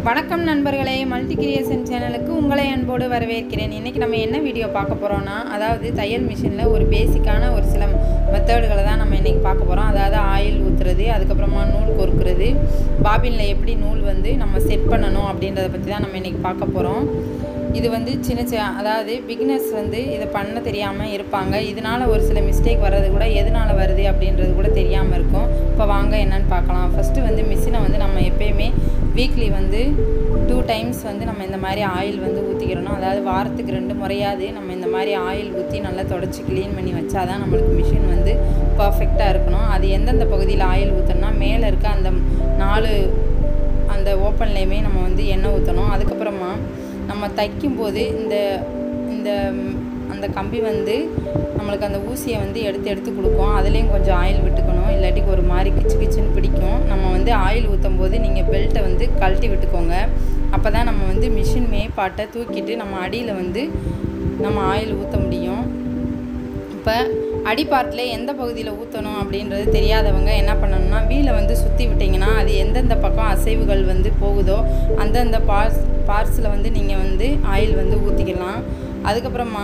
வணக்கம் நண்பர்களே multi creation சேனலுக்கு உங்களை அன்போடு வரவேற்கிறேன் இன்றைக்கி நம்ம என்ன வீடியோ பார்க்க போகிறோன்னா அதாவது தையல் மிஷினில் ஒரு பேசிக்கான ஒரு சில மெத்தடுகளை தான் நம்ம இன்றைக்கி பார்க்க போகிறோம் அதாவது ஆயில் ஊற்றுறது அதுக்கப்புறமா நூல் கொறுக்கிறது பாபினில் எப்படி நூல் வந்து நம்ம செட் பண்ணணும் அப்படின்றத பற்றி தான் நம்ம இன்றைக்கி பார்க்க போகிறோம் இது வந்து சின்ன சின்ன அதாவது பிகினர்ஸ் வந்து இதை பண்ண தெரியாமல் இருப்பாங்க இதனால் ஒரு சில மிஸ்டேக் வர்றது கூட எதனால் வருது அப்படின்றது கூட தெரியாமல் இருக்கும் இப்போ வாங்க என்னன்னு பார்க்கலாம் ஃபஸ்ட்டு வந்து மிஷினை வந்து நம்ம எப்பயுமே வீக்லி வந்து டூ டைம்ஸ் வந்து நம்ம இந்த மாதிரி ஆயில் வந்து ஊற்றிக்கிறணும் அதாவது வாரத்துக்கு ரெண்டு முறையாவது நம்ம இந்த மாதிரி ஆயில் ஊற்றி நல்லா தொடச்சி க்ளீன் பண்ணி வச்சா தான் நம்மளுக்கு மிஷின் வந்து பர்ஃபெக்டாக இருக்கணும் அது எந்தெந்த பகுதியில் ஆயில் ஊற்றணும்னா மேலே இருக்க அந்த நாலு அந்த ஓப்பன்லேயுமே நம்ம வந்து எண்ணெய் ஊற்றணும் அதுக்கப்புறமா நம்ம தைக்கும்போது இந்த இந்த ம், அந்த கம்பி வந்து நம்மளுக்கு அந்த ஊசியை வந்து எடுத்து எடுத்து கொடுக்கும் அதுலேயும் கொஞ்சம் ஆயில் விட்டுக்கணும் இல்லாட்டிக்கு ஒரு மாதிரி கிச்சு கிச்சுன்னு பிடிக்கும் நம்ம வந்து ஆயில் ஊற்றும் போது நீங்கள் பெல்ட்டை வந்து கழட்டி விட்டுக்கோங்க அப்போ தான் நம்ம வந்து மிஷின் மேப்பாட்டை தூக்கிட்டு நம்ம அடியில் வந்து நம்ம ஆயில் ஊற்ற முடியும் இப்போ அடிப்பாட்டில் எந்த பகுதியில் ஊற்றணும் அப்படின்றது தெரியாதவங்க என்ன பண்ணணும்னா வீலை வந்து சுற்றி விட்டிங்கன்னா அது எந்தெந்த பக்கம் அசைவுகள் வந்து போகுதோ அந்தந்த பார்ட்ஸ் பார்ட்ஸில் வந்து நீங்கள் வந்து ஆயில் வந்து ஊற்றிக்கலாம் அதுக்கப்புறமா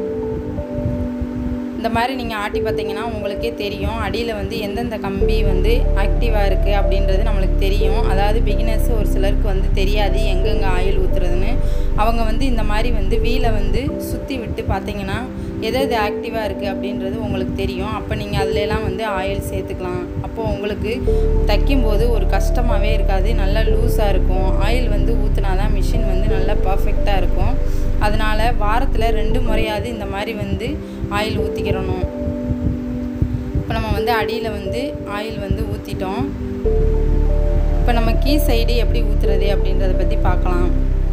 இந்த மாதிரி நீங்கள் ஆட்டி பார்த்தீங்கன்னா உங்களுக்கே தெரியும் அடியில் வந்து எந்தெந்த கம்பி வந்து ஆக்டிவாக இருக்குது அப்படின்றது நம்மளுக்கு தெரியும் அதாவது பிகினர்ஸ் ஒரு சிலருக்கு வந்து தெரியாது எங்கெங்கே ஆயில் ஊற்றுறதுன்னு அவங்க வந்து இந்த மாதிரி வந்து வீலை வந்து சுற்றி விட்டு பார்த்தீங்கன்னா எது எது ஆக்டிவாக இருக்குது அப்படின்றது உங்களுக்கு தெரியும் அப்போ நீங்கள் அதுலலாம் வந்து ஆயில் சேர்த்துக்கலாம் அப்போது உங்களுக்கு தைக்கும்போது ஒரு கஷ்டமாகவே இருக்காது நல்லா லூஸாக இருக்கும் ஆயில் வந்து ஊற்றினா தான் மிஷின் வந்து நல்லா பர்ஃபெக்டாக இருக்கும் அதனால் வாரத்தில் ரெண்டு முறையாவது இந்த மாதிரி வந்து ஆயில் ஊற்றிக்கிறணும் இப்போ நம்ம வந்து அடியில் வந்து ஆயில் வந்து ஊற்றிட்டோம் இப்போ நம்ம கீ சைடு எப்படி ஊற்றுறது அப்படின்றத பற்றி பார்க்கலாம்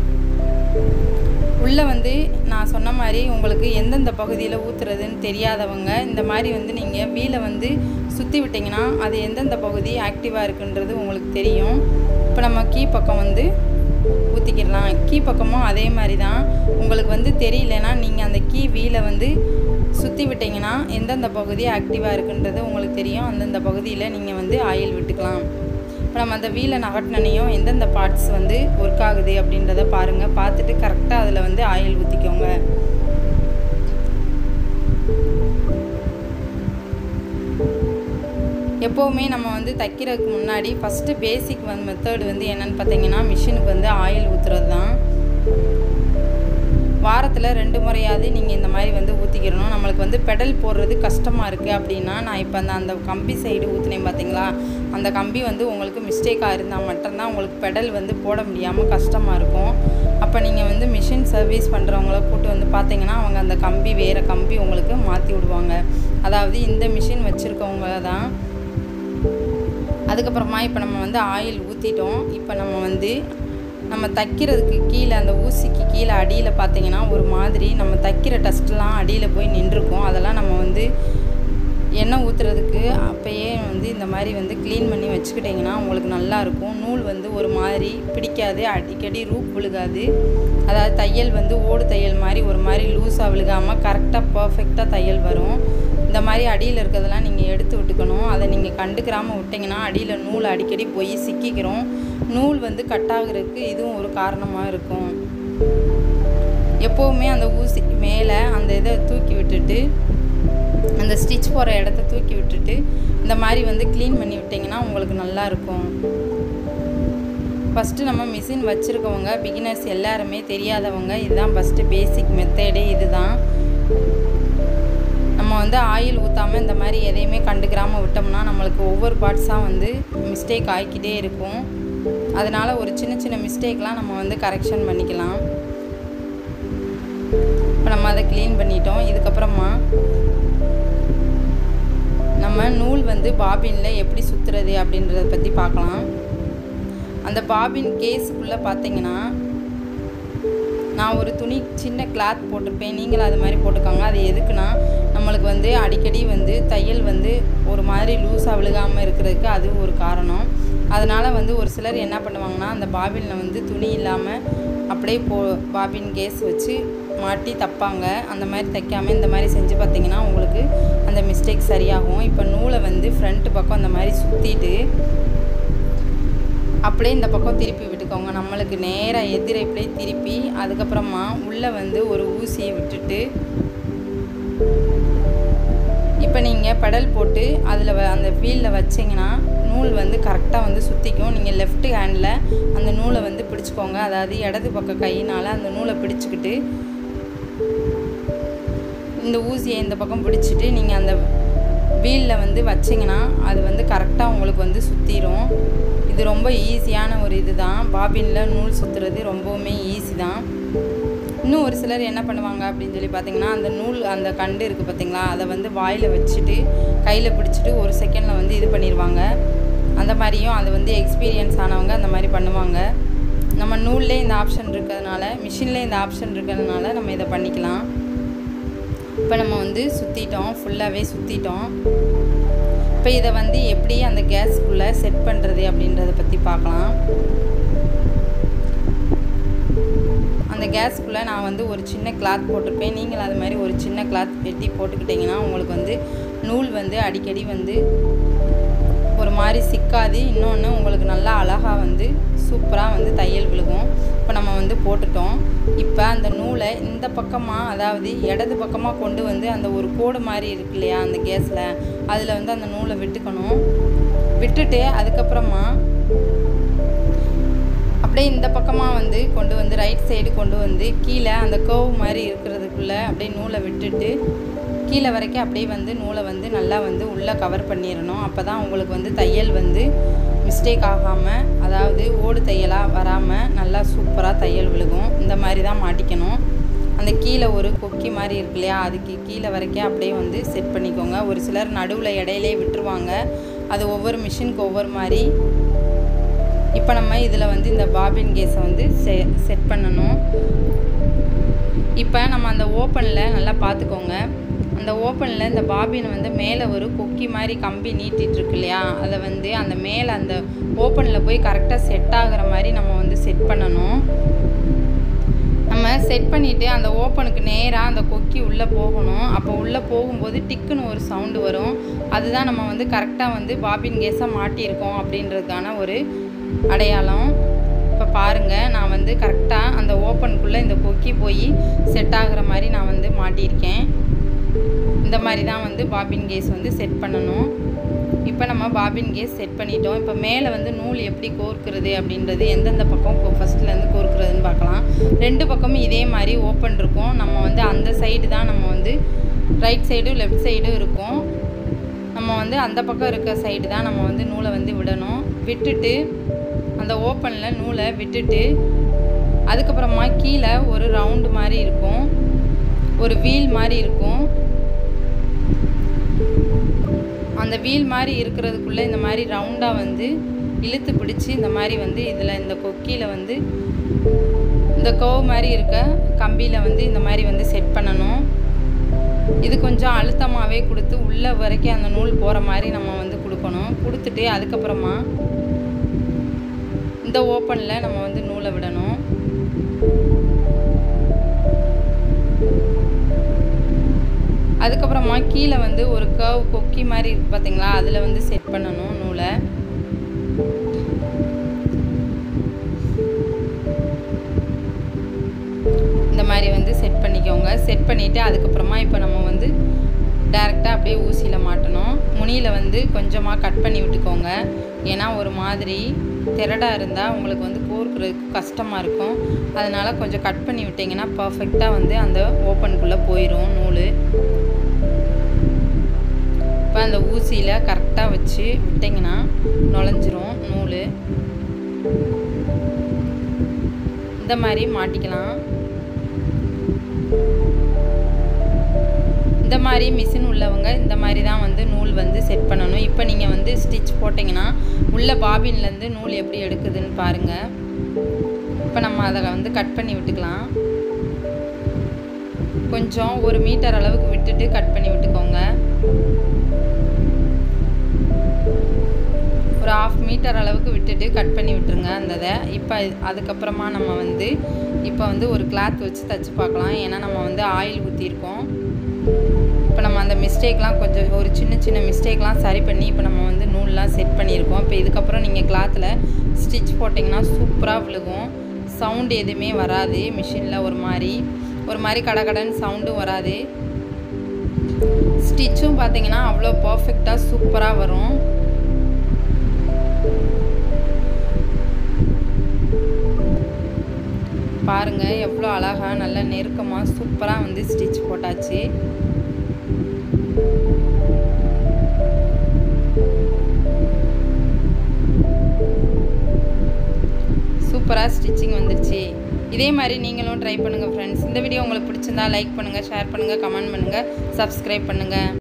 உள்ளே வந்து நான் சொன்ன மாதிரி உங்களுக்கு எந்தெந்த பகுதியில் ஊற்றுறதுன்னு தெரியாதவங்க இந்த மாதிரி வந்து நீங்கள் வீலை வந்து சுற்றி விட்டிங்கன்னா அது எந்தெந்த பகுதி ஆக்டிவாக இருக்குன்றது உங்களுக்கு தெரியும் இப்போ நம்ம கீ பக்கம் வந்து ஊற்றிக்கிடலாம் கீ பக்கமும் அதே மாதிரி தான் உங்களுக்கு வந்து தெரியலனா நீங்கள் அந்த கீ வீலை வந்து சுற்றி விட்டிங்கன்னா எந்தெந்த பகுதி ஆக்டிவாக இருக்குன்றது உங்களுக்கு தெரியும் அந்தந்த பகுதியில் நீங்கள் வந்து ஆயில் விட்டுக்கலாம் இப்போ நம்ம அந்த வீலை நகட்டினையும் எந்தெந்த பார்ட்ஸ் வந்து ஒர்க் ஆகுது அப்படின்றத பாருங்கள் பார்த்துட்டு கரெக்டாக அதில் வந்து ஆயில் ஊற்றிக்கோங்க எப்போவுமே நம்ம வந்து தைக்கிறதுக்கு முன்னாடி ஃபஸ்ட்டு பேசிக் வந்து மெத்தட் வந்து என்னென்னு பார்த்தீங்கன்னா மிஷினுக்கு வந்து ஆயில் ஊற்றுறது தான் வாரத்தில் ரெண்டு முறையாவது நீங்கள் இந்த மாதிரி வந்து ஊற்றிக்கிறணும் நம்மளுக்கு வந்து பெடல் போடுறது கஷ்டமாக இருக்குது அப்படின்னா நான் இப்போ அந்த அந்த கம்பி சைடு ஊற்றினேன் பார்த்தீங்களா அந்த கம்பி வந்து உங்களுக்கு மிஸ்டேக்காக இருந்தால் மட்டும்தான் உங்களுக்கு பெடல் வந்து போட முடியாமல் கஷ்டமாக இருக்கும் அப்போ நீங்கள் வந்து மிஷின் சர்வீஸ் பண்ணுறவங்கள கூட்டு வந்து பார்த்தீங்கன்னா அவங்க அந்த கம்பி வேறு கம்பி உங்களுக்கு மாற்றி விடுவாங்க அதாவது இந்த மிஷின் வச்சுருக்கவங்க தான் அதுக்கப்புறமா இப்போ நம்ம வந்து ஆயில் ஊற்றிட்டோம் இப்போ நம்ம வந்து நம்ம தைக்கிறதுக்கு கீழே அந்த ஊசிக்கு கீழே அடியில் பார்த்தீங்கன்னா ஒரு மாதிரி நம்ம தைக்கிற டஸ்ட்லாம் அடியில் போய் நின்றுருக்கும் அதெல்லாம் நம்ம வந்து எண்ணெய் ஊற்றுறதுக்கு அப்போயே வந்து இந்த மாதிரி வந்து க்ளீன் பண்ணி வச்சுக்கிட்டிங்கன்னா உங்களுக்கு நல்லாயிருக்கும் நூல் வந்து ஒரு மாதிரி பிடிக்காது அடிக்கடி ரூப் விழுகாது அதாவது தையல் வந்து ஓடு தையல் மாதிரி ஒரு மாதிரி லூஸாக விழுகாமல் கரெக்டாக பர்ஃபெக்டாக தையல் வரும் இந்த மாதிரி அடியில் இருக்கிறதெல்லாம் நீங்கள் எடுத்து விட்டுக்கணும் அதை நீங்கள் கண்டுக்கிறாமல் விட்டிங்கன்னா அடியில் நூல் அடிக்கடி போய் சிக்கிக்கிறோம் நூல் வந்து கட் ஆகுறதுக்கு இதுவும் ஒரு காரணமாக இருக்கும் எப்போவுமே அந்த ஊசி மேலே அந்த இதை தூக்கி விட்டுட்டு அந்த ஸ்டிச் போகிற இடத்த தூக்கி விட்டுட்டு இந்த மாதிரி வந்து க்ளீன் பண்ணி விட்டிங்கன்னா உங்களுக்கு நல்லா இருக்கும் ஃபஸ்ட்டு நம்ம மிஷின் வச்சுருக்கவங்க பிகினர்ஸ் எல்லாருமே தெரியாதவங்க இதுதான் ஃபஸ்ட்டு பேசிக் மெத்தடே இதுதான் நம்ம வந்து ஆயில் ஊற்றாமல் இந்த மாதிரி எதையுமே கண்டுக்கிறாமல் விட்டோம்னா நம்மளுக்கு ஒவ்வொரு பார்ட்ஸாக வந்து மிஸ்டேக் ஆகிக்கிட்டே இருக்கும் அதனால் ஒரு சின்ன சின்ன மிஸ்டேக்லாம் நம்ம வந்து கரெக்ஷன் பண்ணிக்கலாம் இப்போ நம்ம அதை க்ளீன் பண்ணிட்டோம் இதுக்கப்புறமா நம்ம நூல் வந்து பாபினில் எப்படி சுற்றுறது அப்படின்றத பற்றி பார்க்கலாம் அந்த பாபின் கேஸுக்குள்ளே பார்த்தீங்கன்னா நான் ஒரு துணி சின்ன கிளாத் போட்டிருப்பேன் நீங்களும் அது மாதிரி போட்டுக்கோங்க அது எதுக்குன்னா நம்மளுக்கு வந்து அடிக்கடி வந்து தையல் வந்து ஒரு மாதிரி லூஸாக விழுகாமல் இருக்கிறதுக்கு அது ஒரு காரணம் அதனால் வந்து ஒரு சிலர் என்ன பண்ணுவாங்கன்னா அந்த பாபினில் வந்து துணி இல்லாமல் அப்படியே போ பாபின் கேஸ் வச்சு மாட்டி தப்பாங்க அந்த மாதிரி தைக்காமல் இந்த மாதிரி செஞ்சு பார்த்தீங்கன்னா உங்களுக்கு அந்த மிஸ்டேக் சரியாகும் இப்போ நூலை வந்து ஃப்ரண்ட் பக்கம் அந்த மாதிரி சுற்றிட்டு அப்படியே இந்த பக்கம் திருப்பி விட்டுக்கோங்க வச்சுக்கோங்க நம்மளுக்கு நேராக எதிர இப்படியே திருப்பி அதுக்கப்புறமா உள்ளே வந்து ஒரு ஊசியை விட்டுட்டு இப்போ நீங்கள் பெடல் போட்டு அதில் அந்த வீலில் வச்சிங்கன்னா நூல் வந்து கரெக்டாக வந்து சுற்றிக்கும் நீங்கள் லெஃப்ட் ஹேண்டில் அந்த நூலை வந்து பிடிச்சிக்கோங்க அதாவது இடது பக்கம் கையினால் அந்த நூலை பிடிச்சிக்கிட்டு இந்த ஊசியை இந்த பக்கம் பிடிச்சிட்டு நீங்கள் அந்த வீலில் வந்து வச்சிங்கன்னா அது வந்து கரெக்டாக உங்களுக்கு வந்து சுற்றிடும் இது ரொம்ப ஈஸியான ஒரு இது தான் பாபினில் நூல் சுற்றுறது ரொம்பவுமே ஈஸி தான் இன்னும் ஒரு சிலர் என்ன பண்ணுவாங்க அப்படின்னு சொல்லி பார்த்தீங்கன்னா அந்த நூல் அந்த கண்டு இருக்குது பார்த்தீங்களா அதை வந்து வாயில் வச்சுட்டு கையில் பிடிச்சிட்டு ஒரு செகண்டில் வந்து இது பண்ணிடுவாங்க அந்த மாதிரியும் அது வந்து எக்ஸ்பீரியன்ஸ் ஆனவங்க அந்த மாதிரி பண்ணுவாங்க நம்ம நூல்லே இந்த ஆப்ஷன் இருக்கிறதுனால மிஷின்லேயே இந்த ஆப்ஷன் இருக்கிறதுனால நம்ம இதை பண்ணிக்கலாம் இப்போ நம்ம வந்து சுற்றிட்டோம் ஃபுல்லாகவே சுற்றிட்டோம் இப்போ இதை வந்து எப்படி அந்த கேஸ்க்குள்ளே செட் பண்ணுறது அப்படின்றத பற்றி பார்க்கலாம் அந்த கேஸ்க்குள்ளே நான் வந்து ஒரு சின்ன கிளாத் போட்டிருப்பேன் நீங்கள் அது மாதிரி ஒரு சின்ன கிளாத் வெட்டி போட்டுக்கிட்டிங்கன்னா உங்களுக்கு வந்து நூல் வந்து அடிக்கடி வந்து ஒரு மாதிரி சிக்காது இன்னொன்று உங்களுக்கு நல்லா அழகாக வந்து சூப்பராக வந்து தையல் விழுகும் இப்போ நம்ம வந்து போட்டுட்டோம் இப்போ அந்த நூலை இந்த பக்கமாக அதாவது இடது பக்கமாக கொண்டு வந்து அந்த ஒரு கோடு மாதிரி இருக்கு இல்லையா அந்த கேஸில் அதில் வந்து அந்த நூலை விட்டுக்கணும் விட்டுட்டு அதுக்கப்புறமா அப்படியே இந்த பக்கமாக வந்து கொண்டு வந்து ரைட் சைடு கொண்டு வந்து கீழே அந்த கர்வ் மாதிரி இருக்கிறதுக்குள்ளே அப்படியே நூலை விட்டுட்டு கீழே வரைக்கும் அப்படியே வந்து நூலை வந்து நல்லா வந்து உள்ளே கவர் பண்ணிடணும் அப்போ தான் உங்களுக்கு வந்து தையல் வந்து மிஸ்டேக் ஆகாமல் அதாவது ஓடு தையலாக வராமல் நல்லா சூப்பராக தையல் விழுகும் இந்த மாதிரி தான் மாட்டிக்கணும் அந்த கீழே ஒரு கொக்கி மாதிரி இருக்கு இல்லையா அதுக்கு கீழே வரைக்கும் அப்படியே வந்து செட் பண்ணிக்கோங்க ஒரு சிலர் நடுவில் இடையிலே விட்டுருவாங்க அது ஒவ்வொரு மிஷினுக்கு ஒவ்வொரு மாதிரி இப்போ நம்ம இதில் வந்து இந்த பாபின் கேஸை வந்து செ செட் பண்ணணும் இப்போ நம்ம அந்த ஓப்பனில் நல்லா பார்த்துக்கோங்க அந்த ஓப்பனில் இந்த பாபின் வந்து மேலே ஒரு கொக்கி மாதிரி கம்பி நீட்டிகிட்டு இருக்கு இல்லையா அதை வந்து அந்த மேலே அந்த ஓப்பனில் போய் கரெக்டாக செட் ஆகிற மாதிரி நம்ம வந்து செட் பண்ணணும் நம்ம செட் பண்ணிவிட்டு அந்த ஓப்பனுக்கு நேராக அந்த கொக்கி உள்ளே போகணும் அப்போ உள்ளே போகும்போது டிக்குன்னு ஒரு சவுண்டு வரும் அதுதான் நம்ம வந்து கரெக்டாக வந்து பாபின் கேஸாக மாட்டியிருக்கோம் அப்படின்றதுக்கான ஒரு அடையாளம் இப்போ பாருங்கள் நான் வந்து கரெக்டாக அந்த ஓப்பனுக்குள்ளே இந்த கொக்கி போய் செட் ஆகிற மாதிரி நான் வந்து மாட்டியிருக்கேன் இந்த மாதிரி தான் வந்து பாபின் கேஸ் வந்து செட் பண்ணணும் இப்போ நம்ம பாபின் கேஸ் செட் பண்ணிட்டோம் இப்போ மேலே வந்து நூல் எப்படி கோர்க்கிறது அப்படின்றது எந்தெந்த பக்கம் ஃபஸ்ட்லேருந்து கோர்க்குறதுன்னு பார்க்கலாம் ரெண்டு பக்கமும் இதே மாதிரி ஓப்பன் இருக்கும் நம்ம வந்து அந்த சைடு தான் நம்ம வந்து ரைட் சைடும் லெஃப்ட் சைடும் இருக்கும் நம்ம வந்து அந்த பக்கம் இருக்க சைடு தான் நம்ம வந்து நூலை வந்து விடணும் விட்டுட்டு அந்த ஓப்பனில் நூலை விட்டுட்டு அதுக்கப்புறமா கீழே ஒரு ரவுண்டு மாதிரி இருக்கும் ஒரு வீல் மாதிரி இருக்கும் அந்த வீல் மாதிரி இருக்கிறதுக்குள்ளே இந்த மாதிரி ரவுண்டாக வந்து இழுத்து பிடிச்சி இந்த மாதிரி வந்து இதில் இந்த கொக்கியில் வந்து இந்த கோவ் மாதிரி இருக்க கம்பியில் வந்து இந்த மாதிரி வந்து செட் பண்ணணும் இது கொஞ்சம் அழுத்தமாகவே கொடுத்து உள்ளே வரைக்கும் அந்த நூல் போகிற மாதிரி நம்ம வந்து கொடுக்கணும் கொடுத்துட்டு அதுக்கப்புறமா இந்த ஓப்பனில் நம்ம வந்து நூலை விடணும் அதுக்கப்புறமா கீழே வந்து ஒரு கர்வ் கொக்கி மாதிரி இருக்கு பார்த்தீங்களா அதில் வந்து செட் பண்ணணும் நூலை இந்த மாதிரி வந்து செட் பண்ணிக்கோங்க செட் பண்ணிவிட்டு அதுக்கப்புறமா இப்போ நம்ம வந்து டேரெக்டாக அப்படியே ஊசியில் மாட்டணும் முனியில் வந்து கொஞ்சமாக கட் பண்ணி விட்டுக்கோங்க ஏன்னா ஒரு மாதிரி திரடாக இருந்தால் உங்களுக்கு வந்து கோர்க்கிறதுக்கு கஷ்டமாக இருக்கும் அதனால் கொஞ்சம் கட் பண்ணி விட்டிங்கன்னா பர்ஃபெக்டாக வந்து அந்த ஓப்பனுக்குள்ளே போயிடும் நூல் இப்போ அந்த ஊசியில் கரெக்டாக வச்சு விட்டிங்கன்னா நுழைஞ்சிரும் நூல் இந்த மாதிரி மாட்டிக்கலாம் இந்த மாதிரி மிஷின் உள்ளவங்க இந்த மாதிரி தான் வந்து நூல் வந்து செட் பண்ணணும் இப்போ நீங்கள் வந்து ஸ்டிச் போட்டிங்கன்னா உள்ள பாபின்லேருந்து நூல் எப்படி எடுக்குதுன்னு பாருங்கள் இப்போ நம்ம அதை வந்து கட் பண்ணி விட்டுக்கலாம் கொஞ்சம் ஒரு மீட்டர் அளவுக்கு விட்டுட்டு கட் பண்ணி விட்டுக்கோங்க ஒரு ஆஃப் மீட்டர் அளவுக்கு விட்டுட்டு கட் பண்ணி விட்டுருங்க அந்த இதை இப்போ அதுக்கப்புறமா நம்ம வந்து இப்போ வந்து ஒரு கிளாத் வச்சு தைச்சு பார்க்கலாம் ஏன்னா நம்ம வந்து ஆயில் ஊற்றிருக்கோம் இப்போ நம்ம அந்த மிஸ்டேக்லாம் கொஞ்சம் ஒரு சின்ன சின்ன மிஸ்டேக்லாம் சரி பண்ணி இப்போ நம்ம வந்து நூல்லாம் செட் பண்ணியிருக்கோம் இப்போ இதுக்கப்புறம் நீங்கள் கிளாத்தில் ஸ்டிச் போட்டிங்கன்னா சூப்பராக விழுகும் சவுண்ட் எதுவுமே வராது மிஷினில் ஒரு மாதிரி ஒரு மாதிரி கடகடன்னு சவுண்டும் வராது ஸ்டிச்சும் பார்த்தீங்கன்னா அவ்வளோ பர்ஃபெக்டாக சூப்பராக வரும் பாருங்கள் எவ்வளோ அழகாக நல்ல நெருக்கமாக சூப்பராக வந்து ஸ்டிச் போட்டாச்சு சூப்பராக ஸ்டிச்சிங் வந்துருச்சு இதே மாதிரி நீங்களும் ட்ரை பண்ணுங்கள் ஃப்ரெண்ட்ஸ் இந்த வீடியோ உங்களுக்கு பிடிச்சிருந்தா லைக் பண்ணுங்கள் ஷேர் பண்ணுங்கள் கமெண்ட் பண்ணுங்கள் சப்ஸ்கிரைப் பண்ணுங்கள்